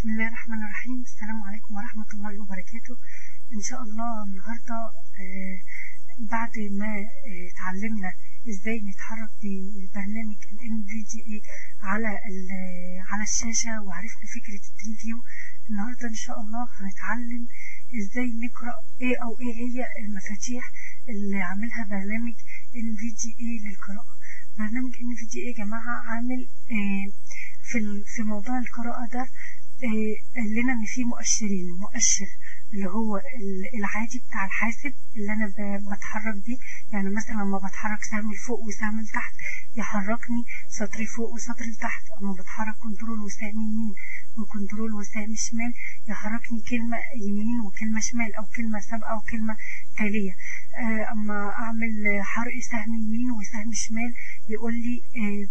بسم الله الرحمن الرحيم السلام عليكم ورحمة الله وبركاته إن شاء الله النهاردة آه، بعد ما آه، اتعلمنا إزاي نتحرك ببرنامج ال NVDA على ال- على الشاشة وعرفنا فكرة التريفيو النهاردة إن شاء الله هنتعلم إزاي نقرأ إيه أو إيه هي المفاتيح اللي عاملها برنامج NVDA للقراءة برنامج NVDA يا جماعة عامل آه، في ال- في موضوع القراءة ده آه، قال لنا إن في مؤشرين مؤشر اللي هو ال- العادي بتاع الحاسب اللي أنا ب- بتحرك بيه يعني مثلا لما بتحرك سهم لفوق وسهم لتحت يحركني سطر فوق وسطر لتحت أما بتحرك كنترول وسهم يمين وكنترول وسهم شمال يحركني كلمة يمين وكلمة شمال أو كلمة سابقة وكلمة تالية آه، أما أعمل حرق سهم يمين وسهم شمال يقول لي آه،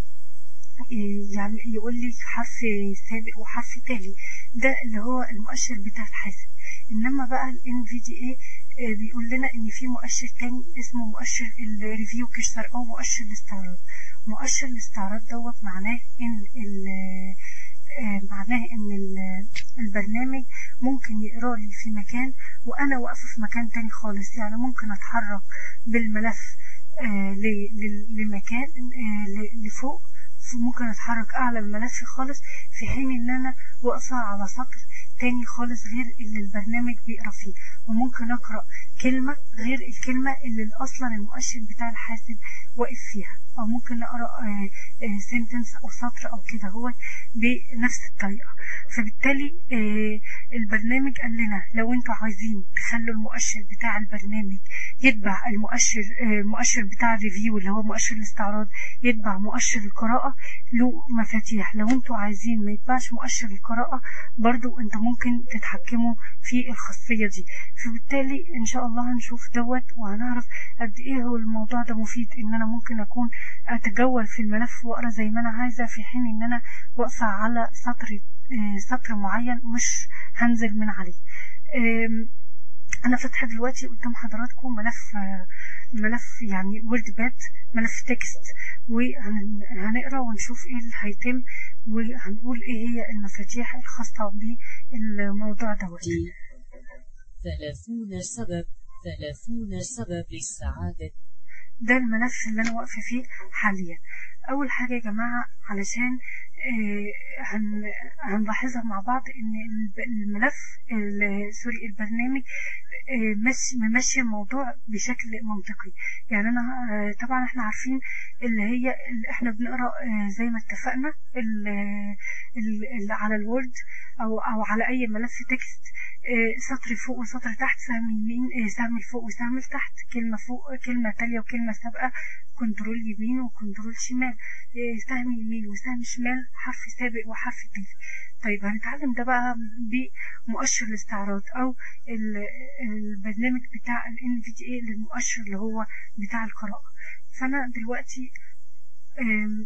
يعني يقول لي حرف سابق وحرف تالي ده اللي هو المؤشر بتاع الحاسب انما بقى ال NVDA آه، بيقول لنا ان في مؤشر تاني اسمه مؤشر الريفيو كيرسر او مؤشر الاستعراض مؤشر الاستعراض دوت معناه ان ال آه، معناه ان ال- البرنامج ممكن يقرا لي في مكان وانا واقفه في مكان تاني خالص يعني ممكن اتحرك بالملف آه، ل- ل- لمكان آه، ل- لفوق ممكن اتحرك اعلى الملف خالص في حين ان انا واقفه على سطر تاني خالص غير اللي البرنامج بيقرا فيه وممكن اقرا كلمه غير الكلمه اللي اصلا المؤشر بتاع الحاسب واقف فيها او ممكن اقرا سنتنس او سطر او كده هو بنفس الطريقه فبالتالي آه، البرنامج قال لنا لو انتوا عايزين تخلوا المؤشر بتاع البرنامج يتبع المؤشر آه، المؤشر بتاع الريفيو اللي هو مؤشر الاستعراض يتبع مؤشر القراءة له مفاتيح لو انتوا عايزين ما يتبعش مؤشر القراءة برضو انت ممكن تتحكموا في الخاصية دي فبالتالي ان شاء الله هنشوف دوت وهنعرف قد ايه هو الموضوع ده مفيد ان انا ممكن اكون اتجول في الملف واقرا زي ما انا عايزة في حين ان انا واقفة على سطر آه، سطر معين مش هنزل من عليه آم، انا فاتحه دلوقتي قدام حضراتكم ملف آه، ملف يعني وورد باد ملف تكست وهنقرا ونشوف ايه اللي هيتم وهنقول ايه هي المفاتيح الخاصه بالموضوع دوت دي ثلاثون سبب ثلاثون سبب للسعادة ده الملف اللي انا واقفه فيه حاليا اول حاجه يا جماعه علشان آه، هن- هنلاحظها مع بعض ان الب- الملف ال- سوري البرنامج آه، ماشي ممشي الموضوع بشكل منطقي يعني انا آه، طبعا احنا عارفين اللي هي اللي احنا بنقرا آه، زي ما اتفقنا ال- ال- اللي على الوورد او او على اي ملف تكست آه، سطر فوق وسطر تحت سهم يمين آه، سهم لفوق وسهم لتحت كلمة فوق كلمة تالية وكلمة سابقة كنترول يمين وكنترول شمال آه، سهم يمين وسهم شمال حرف سابق وحرف تالي طيب هنتعلم ده بقى بمؤشر الاستعراض او ال- البرنامج بتاع ال NVDA للمؤشر اللي هو بتاع القراءة فانا دلوقتي آم،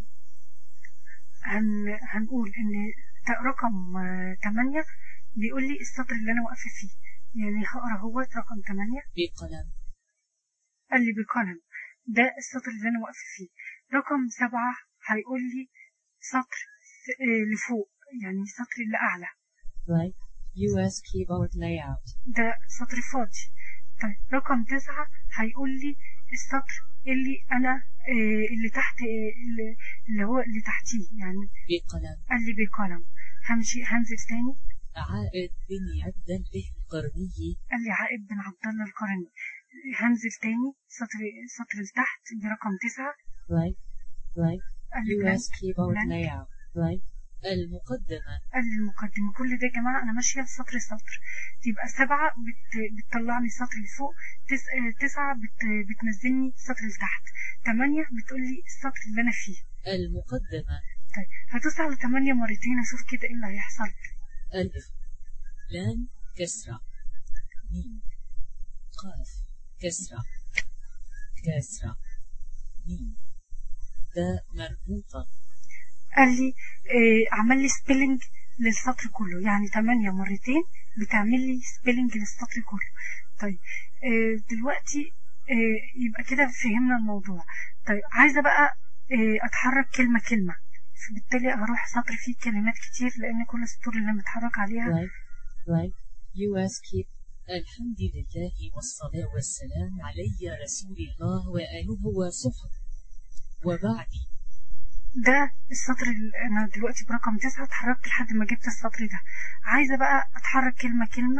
هن هنقول ان ت- رقم 8 بيقول لي السطر اللي انا واقفه فيه يعني هقرا هو رقم 8 بقلم قال لي بقلم ده السطر اللي انا واقفه فيه رقم 7 هيقول لي سطر س- آه، لفوق يعني سطر اللي اعلى right US keyboard layout ده سطر فاضي طيب رقم 9 هيقول لي السطر اللي انا آه، اللي تحت آه، اللي- اللي هو اللي تحتيه يعني بقلم قال لي بقلم همشي هنزل تاني عائد بن عبد به القرني قال لي عائد بن عبد الله القرني هنزل تاني سطر سطر لتحت برقم تسعة right right قال لي US blank. keyboard blank. layout right المقدمة قال لي المقدمة كل ده يا جماعة أنا ماشية سطر سطر تبقى سبعة بت... بتطلعني سطر لفوق تس... آه، تسعة بت... بتنزلني سطر لتحت تمانية بتقولي السطر اللي أنا فيه المقدمة طيب هدوس على تمانية مرتين أشوف كده إيه اللي هيحصل ألف لام كسرة ميم قاف كسرة كسرة ميم داء مربوطة قال لي آه عمل لي سبيلنج للسطر كله يعني تمانية مرتين بتعمل لي سبيلنج للسطر كله طيب آه دلوقتي آه يبقى كده فهمنا الموضوع طيب عايزة بقى آه أتحرك كلمة كلمة فبالتالي هروح سطر فيه كلمات كتير لان كل السطور اللي متحرك عليها blank blank US keep الحمد لله والصلاة والسلام علي رسول الله وآله وصحبه وبعد ده السطر اللي انا دلوقتي برقم تسعة اتحركت لحد ما جبت السطر ده عايزة بقى اتحرك كلمة كلمة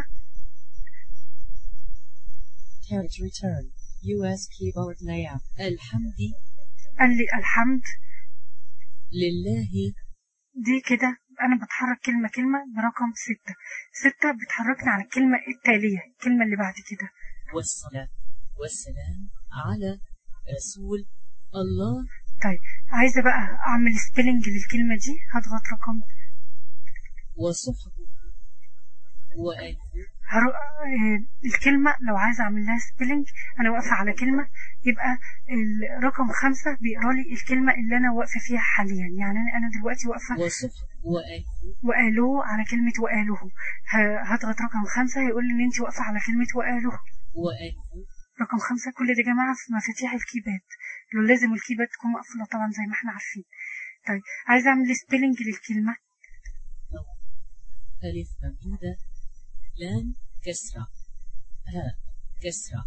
carriage return US keyboard layout الحمد قال لي الحمد لله دي كده انا بتحرك كلمة كلمة برقم ستة ستة بتحركني على الكلمة التالية الكلمة اللي بعد كده والصلاة والسلام على رسول الله طيب عايزة بقى اعمل سبيلنج للكلمة دي هضغط رقم وصحبه وآله هرو... آه، الكلمة لو عايزة أعمل لها سبيلنج أنا واقفة على كلمة يبقى الرقم خمسة بيقرا لي الكلمة اللي أنا واقفة فيها حاليا يعني أنا أنا دلوقتي واقفة وصحبه وآله وقالوه على كلمة وقالوه ه- هضغط رقم خمسة هيقول لي إن أنت واقفة على كلمة وقالوه وآله رقم خمسة كل ده يا جماعة في مفاتيح الكيباد لو لازم الكيباد تكون مقفولة طبعا زي ما احنا عارفين طيب عايزة أعمل سبيلنج للكلمة أو ألف ممدودة لام كسرة هاء كسرة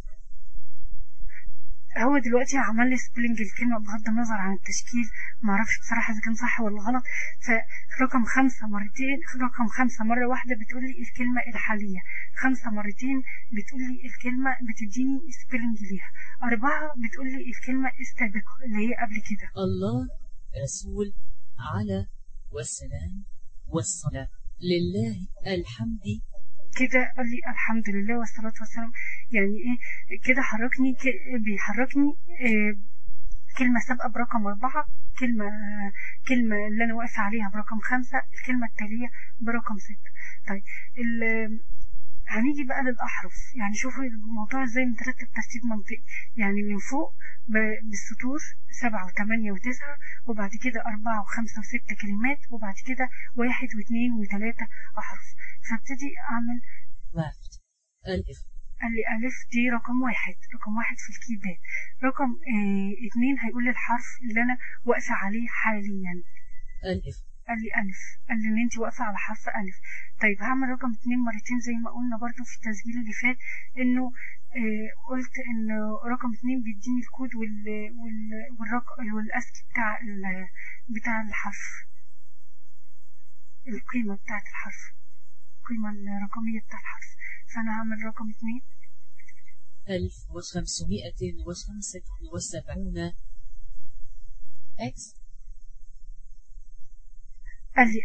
هو دلوقتي عمل لي سبيلنج الكلمة بغض النظر عن التشكيل معرفش بصراحة إذا كان صح ولا غلط فرقم خمسة مرتين رقم خمسة مرة واحدة بتقول لي الكلمة الحالية خمسة مرتين بتقول لي الكلمة بتديني سبيلنج ليها أربعة بتقول لي الكلمة السابقة اللي هي قبل كده الله رسول على والسلام والصلاة لله الحمد كده قال لي الحمد لله والصلاة والسلام يعني ايه كده حركني ك- بيحركني إيه كلمة سابقة برقم أربعة كلمة كلمة اللي أنا واقفة عليها برقم خمسة الكلمة التالية برقم ستة طيب ال- هنيجي بقى للأحرف يعني شوفوا الموضوع ازاي مترتب ترتيب منطقي يعني من فوق ب- بالسطور سبعة وثمانية وتسعة وبعد كده أربعة وخمسة وستة كلمات وبعد كده واحد واثنين وثلاثة أحرف فابتدي أعمل left ألف قال لي ألف دي رقم واحد رقم واحد في الكيباد رقم اه اتنين هيقول لي الحرف اللي أنا واقفة عليه حاليا ألف قال لي ألف قال لي إن أنت واقفة على حرف ألف طيب هعمل رقم اتنين مرتين زي ما قلنا برضو في التسجيل اللي فات إنه اه قلت إن رقم اتنين بيديني الكود وال وال والرقم والأسكي بتاع ال- بتاع الحرف القيمة بتاعت الحرف القيمة الرقمية بتاع الحرف فأنا هعمل رقم اتنين ألف وخمسمائة وخمسة وسبعون إكس قال لي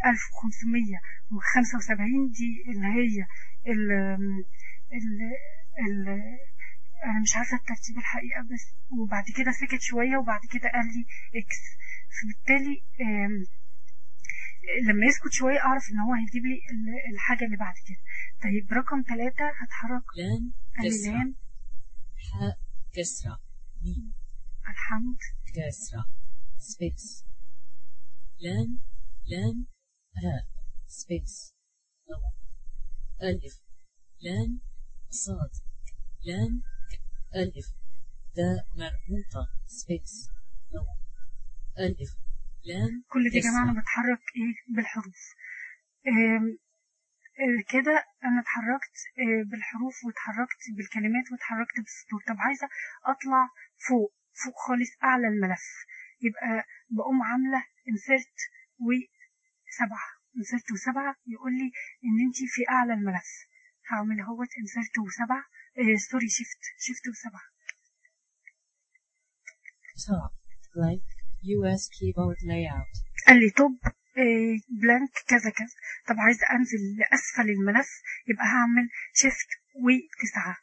1575 دي اللي هي ال ال ال انا مش عارفه الترتيب الحقيقه بس وبعد كده سكت شويه وبعد كده قال لي اكس فبالتالي آم، لما يسكت شويه اعرف ان هو هيجيب لي ال- الحاجه اللي بعد كده طيب رقم ثلاثة هتحرك لام قال لي كسرة لام حاء كسرة ميم الحمد كسرة سبيس لام لام هاء سبيس أو ألف لام صاد لام ك- ألف داء مربوطة سبيس أو ألف لام كل دي يا جماعه كسرة. انا بتحرك ايه بالحروف آم، آه، كده انا اتحركت آه، بالحروف واتحركت بالكلمات واتحركت بالسطور طب عايزه اطلع فوق فوق خالص اعلى الملف يبقى بقوم عامله انسرت وسبعه انسرت وسبعه يقول لي ان انت في اعلى الملف هعمل اهوت انسرت وسبعه آه سوري شيفت شيفت وسبعه top blank US keyboard layout قال لي توب آه، بلانك كذا كذا طب عايزه انزل لاسفل الملف يبقى هعمل شيفت وتسعه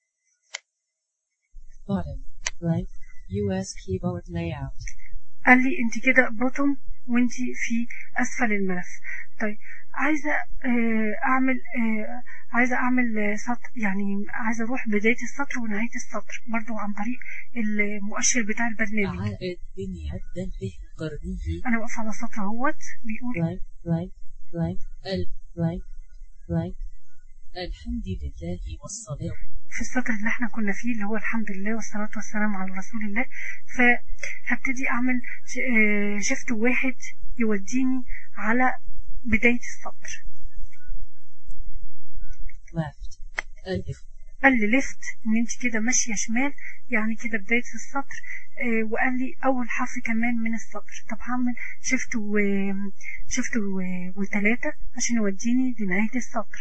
bottom blank US keyboard layout قال لي انت كده بوتوم وانت في اسفل الملف طيب عايزه آه، اعمل آه، عايزه اعمل آه، سطر يعني عايزه اروح بدايه السطر ونهايه السطر برضو عن طريق المؤشر بتاع البرنامج عائد بن عبد به القرني انا واقفه على السطر اهوت بيقول blank blank blank ال blank blank الحمد لله والصلاة في السطر اللي احنا كنا فيه اللي هو الحمد لله والصلاة والسلام على رسول الله فهبتدي اعمل ش- آه، شيفت واحد يوديني على بداية السطر left ألف قال لي ليفت ان انت كده ماشيه شمال يعني كده بدايه السطر آه وقال لي اول حرف كمان من السطر طب هعمل شفت و شفت و... وتلاته عشان يوديني لنهايه السطر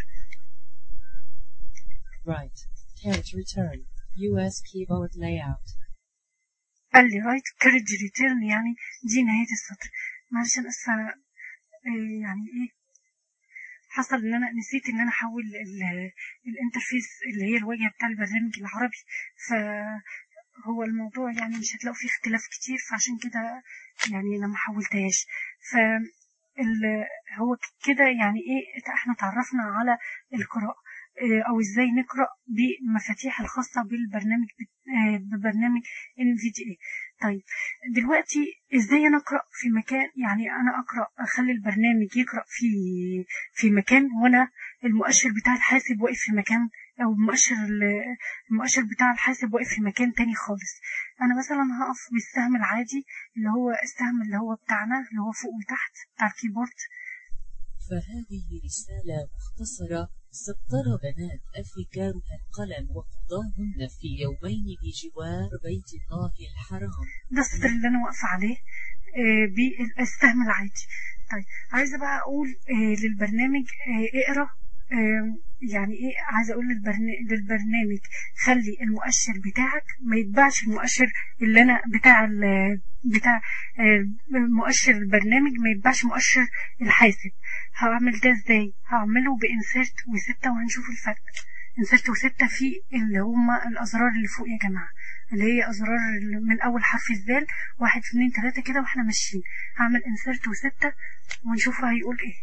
right carriage return US keyboard layout قال لي رايت كارج ريتيرن يعني دي نهايه السطر معلش انا اسفه أنا، آه يعني ايه حصل ان انا نسيت ان انا احول ال- الانترفيس اللي هي الواجهه بتاع البرنامج العربي فهو الموضوع يعني مش هتلاقوا فيه اختلاف كتير فعشان كده يعني انا ما حولتهاش ف ال- هو كده يعني ايه احنا تعرفنا على القراءة آه، او ازاي نقرا بمفاتيح الخاصه بالبرنامج بت- آه، ببرنامج NVDA طيب دلوقتي ازاي انا اقرا في مكان يعني انا اقرا اخلي البرنامج يقرا في في مكان وانا المؤشر بتاع الحاسب واقف في مكان او المؤشر ال- المؤشر بتاع الحاسب واقف في مكان تاني خالص انا مثلا هقف بالسهم العادي اللي هو السهم اللي هو بتاعنا اللي هو فوق وتحت بتاع الكيبورد فهذه رسالة مختصرة سطر بنات أفكارها القلم وقضاهن في يومين بجوار بيت الله الحرام ده السطر اللي انا واقفه عليه آه، بالسهم العادي طيب عايزه بقى اقول آه، للبرنامج آه، اقرا آه، يعني ايه عايزه اقول للبرن- للبرنامج خلي المؤشر بتاعك ما يتبعش المؤشر اللي انا بتاع ال- بتاع آه، مؤشر البرنامج ما يتبعش مؤشر الحاسب هعمل ده ازاي هعمله بانسرت وستة وهنشوف الفرق انسرت وستة في اللي هما الازرار اللي فوق يا جماعه اللي هي ازرار ال- من اول حرف الزال واحد اتنين تلاتة كده واحنا ماشيين هعمل انسرت وستة ونشوف هيقول ايه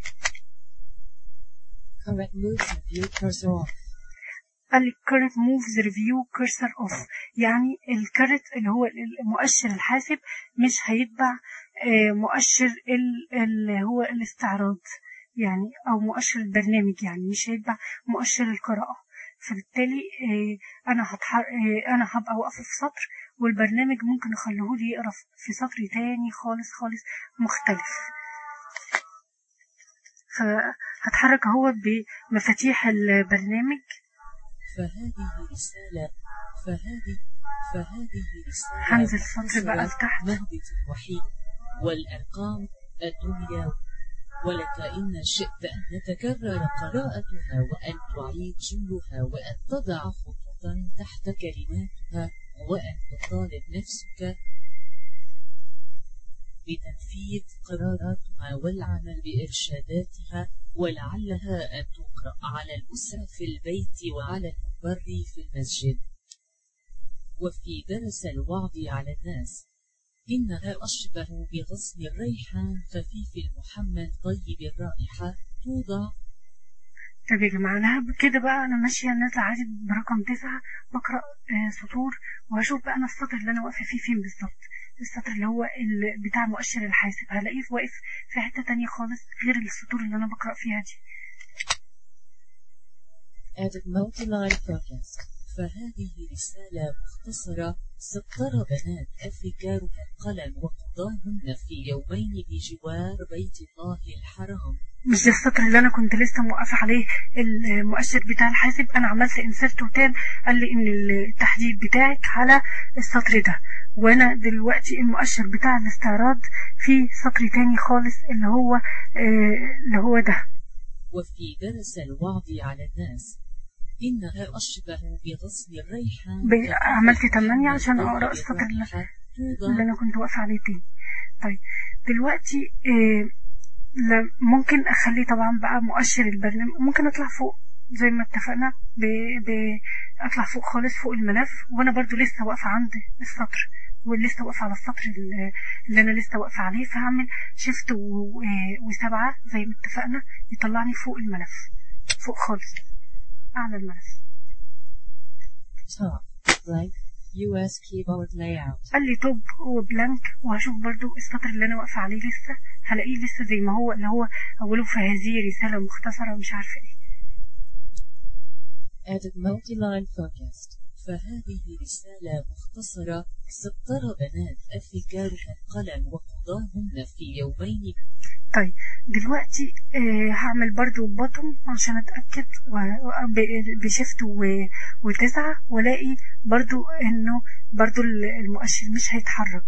correct moves and view cursor off قال لي current moves review cursor off يعني الكرت اللي هو المؤشر الحاسب مش هيتبع آه، مؤشر ال- اللي هو الاستعراض يعني او مؤشر البرنامج يعني مش هيتبع مؤشر القراءة فبالتالي آه، انا هتحر... آه، انا هبقى واقفة في سطر والبرنامج ممكن اخليه لي يقرا في سطر تاني خالص خالص مختلف فهتحرك اهو بمفاتيح البرنامج فهذه رسالة فهذه فهذه رسالة هنزل سطر بقى مختصرة لتحت. مهبط الوحيد والأرقام الدنيا ولك إن شئت أن نتكرر قراءتها وأن تعيد جملها وأن تضع خطوطا تحت كلماتها وأن تطالب نفسك بتنفيذ قراراتها والعمل بإرشاداتها ولعلها أن تقرأ على الأسرة في البيت وعلى المبر في المسجد وفي درس الوعظ على الناس إنها أشبه بغصن الريحان خفيف المحمد طيب الرائحة توضع طب يا جماعة أنا هب- كده بقى أنا ماشية نازلة عادي برقم تسعة بقرأ آه، سطور وهشوف بقى أنا السطر اللي أنا واقفة فيه فين بالظبط السطر اللي هو ال- بتاع مؤشر الحاسب هلاقيه واقف في حتة تانية خالص غير السطور اللي أنا بقرأ فيها دي added multi-line focus فهذه رسالة مختصرة سطر بنات أفكارها القلم وقضاهن في يومين بجوار بيت الله الحرام مش ده السطر اللي أنا كنت لسه موقفة عليه المؤشر بتاع الحاسب أنا عملت انسرت وتاب قال لي إن التحديد بتاعك على السطر ده وأنا دلوقتي المؤشر بتاع الاستعراض في سطر تاني خالص اللي هو آه، اللي هو ده وفي درس الوعظ على الناس إنها أشبه بغصن الريحان ب- خفيف عملت تمانية المحمد عشان طيب أقرأ السطر اللي- الرائحة اللي توضع انا كنت واقفه عليه تاني طيب دلوقتي إيه ل- ممكن اخلي طبعا بقى مؤشر البرنامج ممكن اطلع فوق زي ما اتفقنا ب... ب... اطلع فوق خالص فوق الملف وانا برضو لسه واقفه عند السطر ولسه واقفه على السطر ال- اللي انا لسه واقفه عليه فهعمل شيفت و... و- وسبعة زي ما اتفقنا يطلعني فوق الملف فوق خالص اعلى الملف top blank US keyboard layout قال لي توب وبلانك وهشوف برضو السطر اللي انا واقفه عليه لسه هلاقيه لسه زي ما هو اللي هو اوله فهذه رساله مختصره ومش عارفه ايه added multi-line focused فهذه رسالة مختصرة سطر بنات أفكارها القلم وقضاء وقضاهن في يومين طيب دلوقتي آه هعمل برضو بوتوم عشان اتأكد و- و- ب- بشفت و- وتسعة والاقي برضو انه برضو ال- المؤشر مش هيتحرك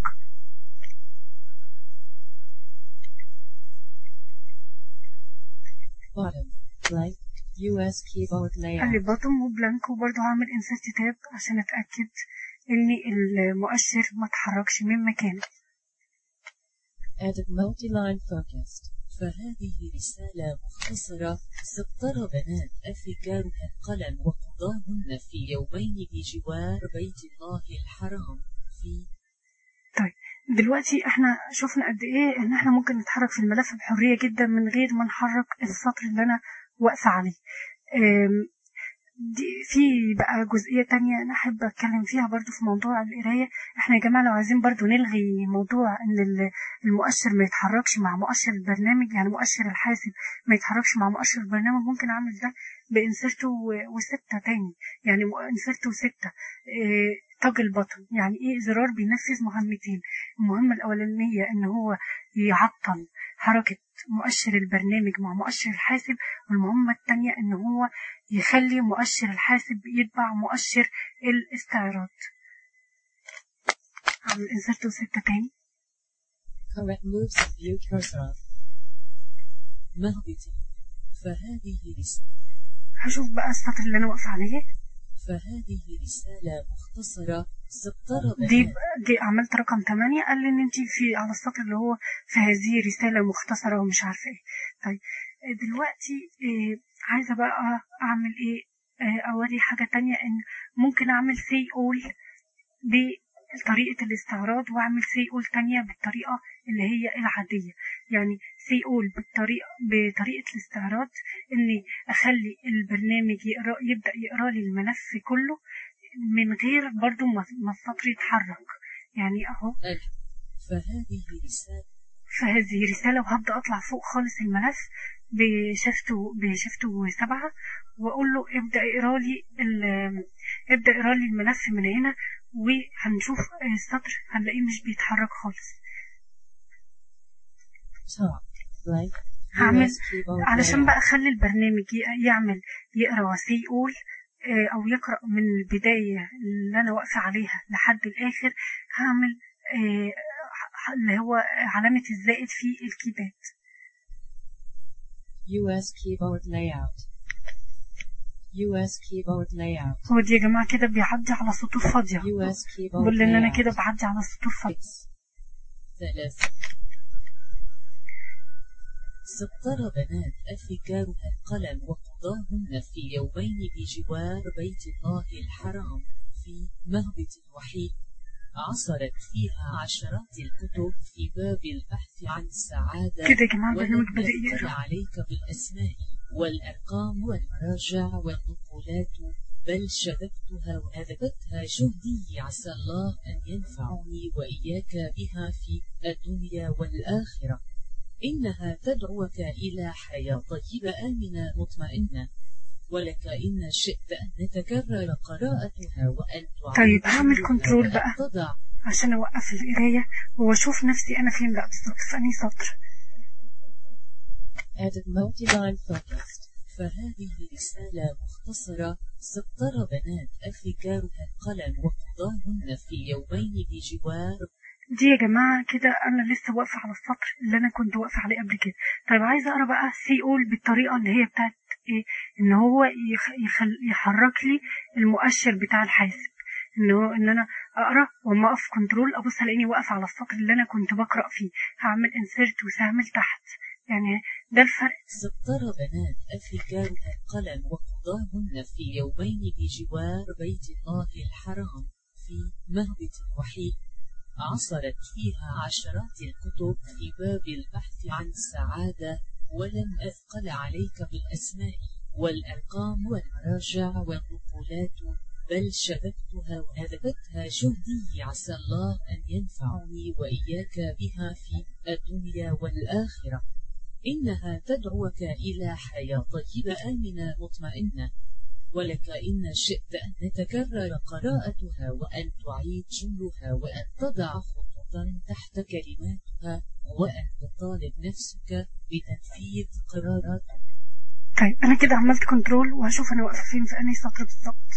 bottom right US keyboard قال لي layout بوتوم وبلانك وبرضو هعمل انسرت تاب عشان اتأكد ان المؤشر ما اتحركش من مكانه edit multi-line focused فهذه رسالة مختصرة سطر بنات أفكارها القلم وقضاهن في يومين بجوار بيت الله الحرام في طيب دلوقتي احنا شفنا قد ايه ان احنا ممكن نتحرك في الملف بحرية جدا من غير ما نحرك السطر اللي انا واقفة عليه ام، دي في بقى جزئية تانية أنا أحب أتكلم فيها برضو في موضوع القراية إحنا يا جماعة لو عايزين برضو نلغي موضوع إن ال- المؤشر ما يتحركش مع مؤشر البرنامج يعني مؤشر الحاسب ما يتحركش مع مؤشر البرنامج ممكن أعمل ده بإنسرت و- وستة تاني يعني إنسرت وستة إيه توجل بطن يعني إيه زرار بينفذ مهمتين المهمة الأولانية إن هو يعطل حركة مؤشر البرنامج مع مؤشر الحاسب والمهمة التانية إن هو يخلي مؤشر الحاسب يتبع مؤشر الاستعراض عامل انسرت ستة تاني correct moves of view cursor مهبط فهذه رسالة هشوف بقى السطر اللي أنا واقفة عليه فهذه رسالة مختصرة سطر دي بنات دي عملت رقم 8 قال لي ان انت في على السطر اللي هو في هذه رسالة مختصرة ومش عارفة ايه طيب آه، دلوقتي آه، عايزة بقى اعمل ايه آه، اوري حاجة تانية ان ممكن اعمل سي اول بطريقة الاستعراض واعمل سي اول تانية بالطريقة اللي هي العادية يعني سي اول بالطريقة بطريقة الاستعراض اني اخلي البرنامج يقرا يبدأ يقرا لي الملف كله من غير برضو ما ما السطر يتحرك يعني اهو ألف فهذه رسالة فهذه رسالة وهبدأ أطلع فوق خالص الملف بشفت بشفت سبعة وأقول له ابدأ اقرا لي ال- ابدأ اقرا لي الملف من هنا وهنشوف السطر هنلاقيه مش بيتحرك خالص top right هعمل US keyboard علشان layout بقى أخلي البرنامج ي- يعمل يقرا سيقول أو يقرأ من البداية اللي أنا واقفة عليها لحد الآخر هعمل آه، ح- اللي هو علامة الزائد في الكيباد US keyboard layout US keyboard layout هو دي يا جماعة كده بيعدي على سطور فاضية US keyboard بقول ان انا layout كده بعدي على سطور فاضية X ثلاث سطر بنات أفكارها القلم وقضاهن في يومين بجوار بيت الله الحرام في مهبط وحيد عصرت فيها عشرات الكتب في باب البحث عن السعادة كده يا جماعة البرنامج ولم بدأ يثقل يقرأ عليك بالأسماء والأرقام والمراجع والنقولات بل شبكتها وهذبتها جهدي عسى الله أن ينفعني وإياك بها في الدنيا والآخرة إنها تدعوك إلى حياة طيبة آمنة مطمئنة ولك إن شئت أن تتكرر قراءتها وأن تعيد طيب، هعمل شغلها كنترول وأن بقى. تضع عشان اوقف القراية واشوف نفسي انا فين بقى بالظبط في انهي سطر Edit multi-line focused فهذه رسالة مختصرة سطر بنات أفكارها القلم وقضاهن في يومين بجوار دي يا جماعة كده انا لسه واقفة على السطر اللي انا كنت واقفة عليه قبل كده طيب عايزة اقرا بقى سي اول بالطريقة اللي هي بتاعت ايه ان هو يخ... يخل... يحرك لي المؤشر بتاع الحاسب ان هو ان انا اقرا واما اقف كنترول ابص الاقيني واقفة على السطر اللي انا كنت بقرا فيه هعمل انسيرت وسهم لتحت يعني ده الفرق سطر بنات أفكارها القلم وقضاهن في يومين بجوار بيت الله الحرام في مهبط وحيد عصرت فيها عشرات الكتب في باب البحث عن السعادة ولم أثقل عليك بالأسماء والأرقام والمراجع والنقولات بل شبكتها وهذبتها جهدي عسى الله أن ينفعني وإياك بها في الدنيا والآخرة إنها تدعوك إلى حياة طيبة آمنة مطمئنة ولك إن شئت أن تتكرر قراءتها وأن تعيد جملها وأن تضع خطوطا تحت كلماتها وأن تطالب نفسك بتنفيذ قرارات طيب انا كده عملت كنترول وهشوف انا واقفه فين في انهي سطر بالظبط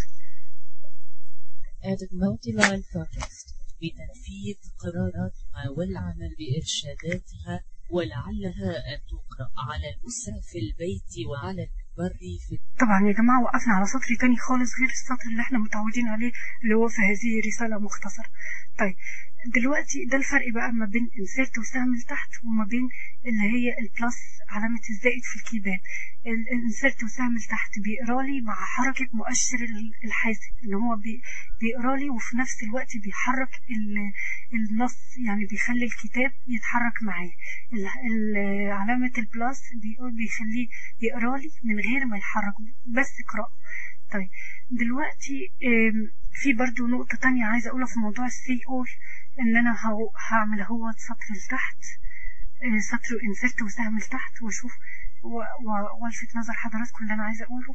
Added multi-line focused بتنفيذ قراراتها والعمل بإرشاداتها ولعلها أن تقرأ على الأسرة في البيت وعلى المبر في طبعا يا جماعه وقفنا على سطر تاني خالص غير السطر اللي احنا متعودين عليه اللي هو في هذه رساله مختصره طيب دلوقتي ده الفرق بقى ما بين انسيرت وسهم لتحت وما بين اللي هي البلس علامة الزائد في الكيباد الانسيرت وسهم لتحت بيقرا لي مع حركة مؤشر ال- الحاسب اللي هو بي- بيقرا لي وفي نفس الوقت بيحرك ال- النص يعني بيخلي الكتاب يتحرك معايا ال- ال- علامة البلس بيقول بيخليه يقرا لي من غير ما يحرك بس قراءة طيب دلوقتي آم، في برضو نقطة تانية عايزة أقولها في موضوع السي أول إن أنا هو- هعمل هو سطر لتحت آه، سطر انسرت وسهم لتحت وأشوف و- و- والفت نظر حضراتكم اللي أنا عايزة أقوله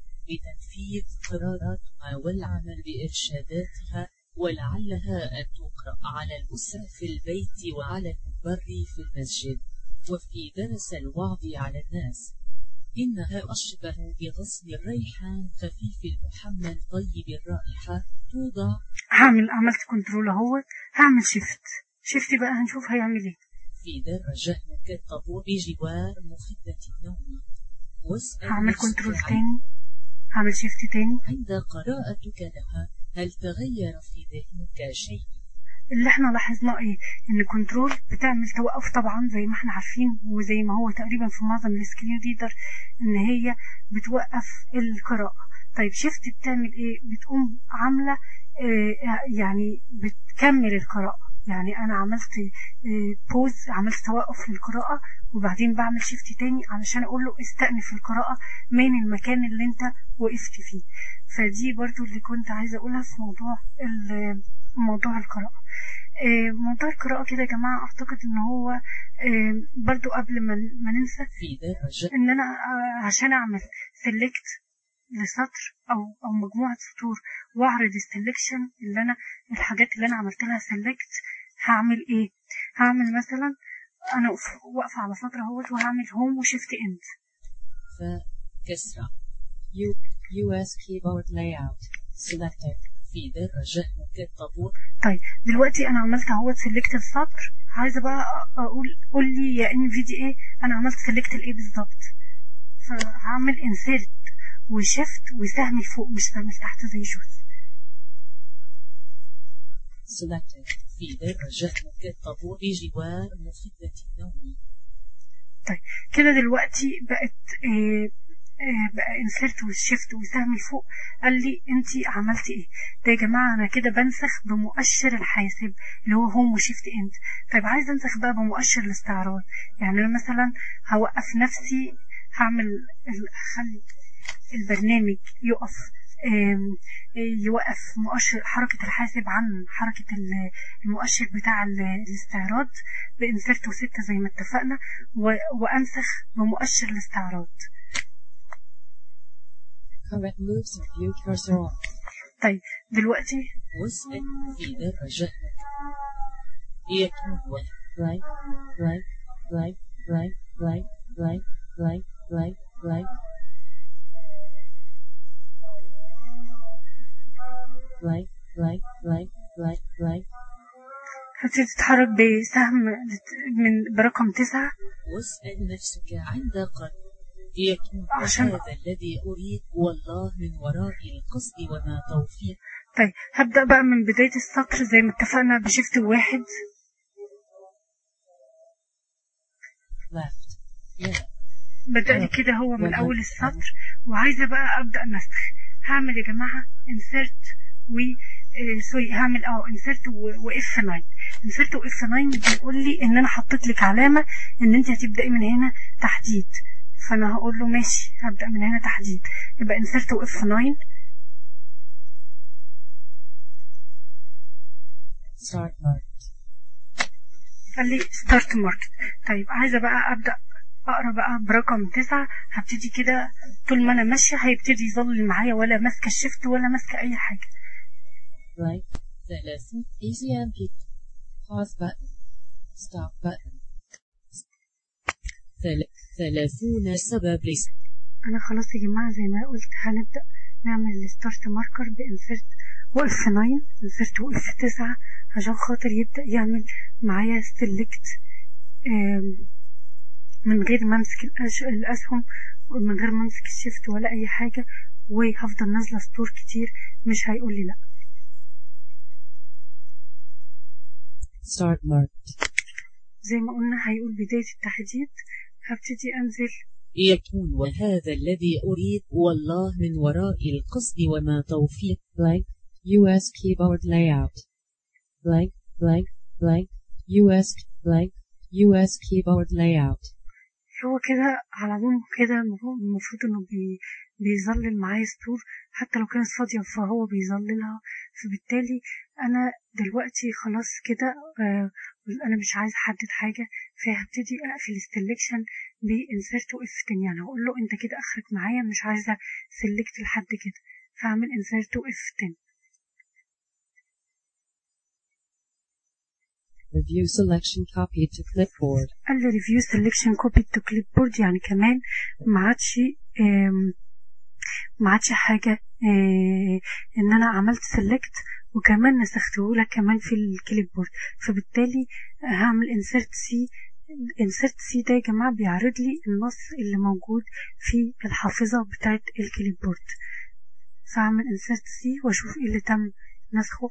بتنفيذ قراراتها والعمل بإرشاداتها ولعلها أن تقرأ على الأسرة في البيت وعلى المبر في المسجد وفي درس الوعظ على الناس إنها أشبه بغصن الريحان خفيف المحمل طيب الرائحة توضع هعمل عملت كنترول أهوت هعمل شيفت شيفت بقى هنشوف هيعمل إيه في درجة كالطابور بجوار مخدة النوم واسأل هعمل نفسك كنترول عن- تاني هعمل شيفت تاني عند قراءتك لها هل تغير في ذهنك شيء اللي احنا لاحظناه ايه ان كنترول بتعمل توقف طبعا زي ما احنا عارفين وزي ما هو تقريبا في معظم السكرين ريدر ان هي بتوقف القراءة طيب شيفت بتعمل ايه بتقوم عاملة اه يعني بتكمل القراءة يعني انا عملت اه بوز عملت توقف للقراءة وبعدين بعمل شيفت تاني علشان اقول له استأنف القراءة من المكان اللي انت وقفت فيه فدي برضو اللي كنت عايزة اقولها في موضوع ال- موضوع القراءة آه، موضوع القراءة كده يا جماعة أعتقد إن هو آه، برضو قبل ما ما ننسى في درجة إن أنا آه، عشان أعمل سيلكت لسطر أو أو مجموعة سطور وأعرض السلكشن اللي أنا الحاجات اللي أنا عملت لها سيلكت هعمل إيه؟ هعمل مثلا أنا واقف- واقفة على سطر اهوت وهعمل هوم وشيفت إند فكسرة U US keyboard layout selected في درجة كالطابور طيب دلوقتي انا عملت اهوت سيلكت السطر عايزه بقى اقول قول لي يا ان في دي ايه انا عملت سيلكت الايه بالظبط فهعمل انسيرت وشيفت وسهم لفوق مش سهم لتحت زي جوز selected في درجة كالطابور بجوار مخدة النوم طيب كده دلوقتي بقت إيه إيه بقى انسرت والشيفت وسهم لفوق قال لي انت عملتي ايه ده يا جماعه انا كده بنسخ بمؤشر الحاسب اللي هو هوم وشيفت اند طيب عايزه انسخ بقى بمؤشر الاستعراض يعني انا مثلا هوقف نفسي هعمل ال- اخلي البرنامج يقف آم، يوقف مؤشر حركة الحاسب عن حركة ال- المؤشر بتاع ال- الاستعراض بإنسرت وستة زي ما اتفقنا و- وأنسخ بمؤشر الاستعراض correct moves of view cursor on طيب دلوقتي واسأل في درجة يكون right right right right right right right right right right right right right right هتبتدي تتحرك بسهم من برقم تسعة واسأل نفسك عند قد يكون عشان- هذا الذي أريد والله من وراء القصد وما توفيق طيب هبدأ بقى من بداية السطر زي ما اتفقنا بشفت واحد left yeah بدأ لي آه. كده هو من والله. أول السطر وعايزة بقى أبدأ نسخ هعمل يا جماعة insert و آه، سوري هعمل اه insert و اف 9 insert و اف 9 بيقول لي إن أنا حطيت لك علامة إن أنت هتبدأي من هنا تحديد فأنا هقول له ماشي هبدأ من هنا تحديد يبقى insert و اف 9 start marked قال لي ستارت ماركت طيب عايزة بقى أبدأ أقرأ بقى برقم تسعة هبتدي كده طول ما أنا ماشية هيبتدي يظل معايا ولا ماسكة الشيفت ولا ماسكة أي حاجة right ثلاثة easy and pick pause button stop button ثل- ثلاثون سبب لس انا خلاص يا جماعه زي ما قلت هنبدا نعمل الستارت ماركر بانسرت واف 9 انسرت واف 9 عشان خاطر يبدا يعمل معايا سيلكت من غير ما امسك الأش- الاسهم ومن غير ما امسك الشيفت ولا اي حاجه وهفضل نازله ستور كتير مش هيقول لي لا start marked زي ما قلنا هيقول بدايه التحديد هبتدي انزل يكون وهذا الذي أريد والله من وراء القصد وما توفيق blank US keyboard layout blank blank blank US blank US keyboard layout هو كده على العموم كده المفروض المفروض انه بي بيظلل معايا ستور حتى لو كانت فاضية فهو بيظللها فبالتالي انا دلوقتي خلاص كده آه انا مش عايز احدد حاجة فهبتدي اقفل السلكشن بانسرت واف 10 يعني هقول له انت كده اخرك معايا مش عايزة سلكت لحد كده فاعمل انسرت واف 10 review selection copied to clipboard قال لي ريفيو سelection كوبي تو كليب بورد يعني كمان ما عادش آم، ما عادش حاجة آه، ان انا عملت سيلكت وكمان نسخته لك كمان في الكليب بورد فبالتالي هعمل انسرت سي انسرت سي ده يا جماعة بيعرض لي النص اللي موجود في الحافظة بتاعت الكليب بورد فاعمل انسرت سي واشوف ايه اللي تم نسخه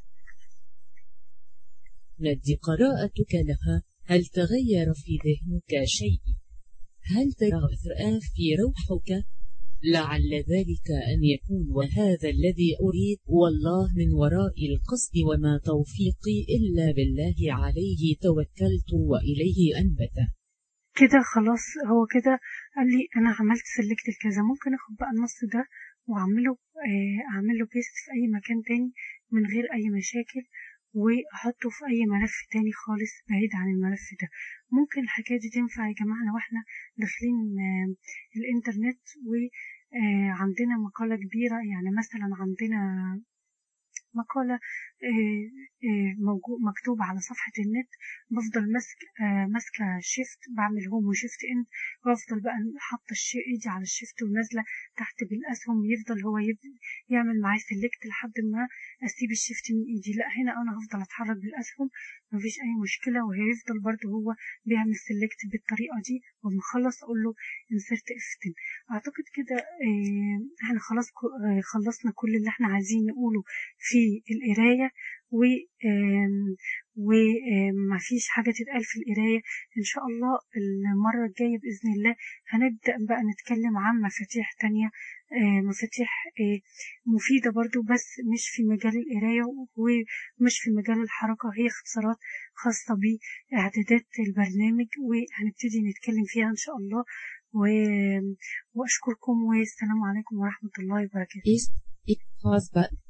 ندي قراءتك لها هل تغير في ذهنك شيء هل ترى إثراء في روحك لعل ذلك أن يكون وهذا الذي أريد والله من وراء القصد وما توفيقي إلا بالله عليه توكلت وإليه أنبت كده خلاص هو كده قال لي انا عملت سلكت الكذا ممكن اخد بقى النص ده واعمله آه، اعمله بيست في اي مكان تاني من غير اي مشاكل واحطه في اي ملف تاني خالص بعيد عن الملف ده ممكن الحكايه دي تنفع يا جماعه لو احنا داخلين آه، الانترنت وعندنا مقاله كبيره يعني مثلا عندنا مقالة آه، آه، موجو- مكتوبة على صفحة النت بفضل ماسك آه، ماسكة شيفت بعمل هوم وشيفت ان وافضل بقى حاطة الشي ايدي على الشيفت ونازلة تحت بالاسهم يفضل هو يب- يعمل معايا سيلكت لحد ما اسيب الشيفت من ايدي لا هنا انا هفضل اتحرك بالاسهم مفيش اي مشكلة وهيفضل برضه هو بيعمل سيلكت بالطريقة دي وبنخلص اقول له انسرت افتن اعتقد كده آه، احنا خلاص كو- آه، خلصنا كل اللي احنا عايزين نقوله في القراية و آم، وما فيش حاجة تتقال في القراية إن شاء الله المرة الجاية بإذن الله هنبدأ بقى نتكلم عن مفاتيح تانية آه، مفاتيح آه، مفيدة برضو بس مش في مجال القراية ومش في مجال الحركة هي اختصارات خاصة بإعدادات البرنامج وهنبتدي نتكلم فيها إن شاء الله و- وأشكركم والسلام عليكم ورحمة الله وبركاته East, e- pause button